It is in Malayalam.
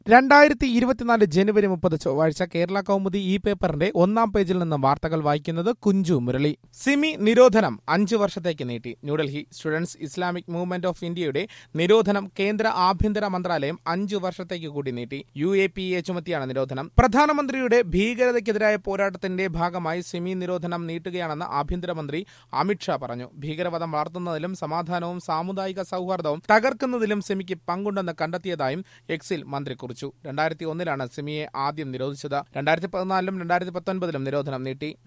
രണ്ടായിരത്തി ഇരുപത്തിനാല് ജനുവരി മുപ്പത് ചൊവ്വാഴ്ച കേരള കൗമുദി ഈ പേപ്പറിന്റെ ഒന്നാം പേജിൽ നിന്ന് വാർത്തകൾ വായിക്കുന്നത് കുഞ്ചു മുരളി സിമി നിരോധനം അഞ്ചു വർഷത്തേക്ക് നീട്ടി New Delhi students Islamic movement of ഇന്ത്യയുടെ നിരോധനം കേന്ദ്ര ആഭ്യന്തര മന്ത്രാലയം അഞ്ചു വർഷത്തേക്ക് കൂടി നീട്ടി യു എ പി എ ചുമത്തിയാണ് നിരോധനം പ്രധാനമന്ത്രിയുടെ ഭീകരതയ്ക്കെതിരായ പോരാട്ടത്തിന്റെ ഭാഗമായി സിമി നിരോധനം നീട്ടുകയാണെന്ന് ആഭ്യന്തരമന്ത്രി അമിത്ഷാ പറഞ്ഞു ഭീകരവാദം വളർത്തുന്നതിലും സമാധാനവും സാമുദായിക സൗഹാർദ്ദവും തകർക്കുന്നതിലും സിമിക്ക് പങ്കുണ്ടെന്ന് കണ്ടെത്തിയതായും എക്സിൽ മന്ത്രി കുറിച്ചു രണ്ടായിരത്തി ഒന്നിലാണ് സിമിയെ ആദ്യം നിരോധിച്ചത് രണ്ടായിരത്തി പതിനാലിലും രണ്ടായിരത്തി പത്തൊൻപതിലും നിരോധനം നീട്ടി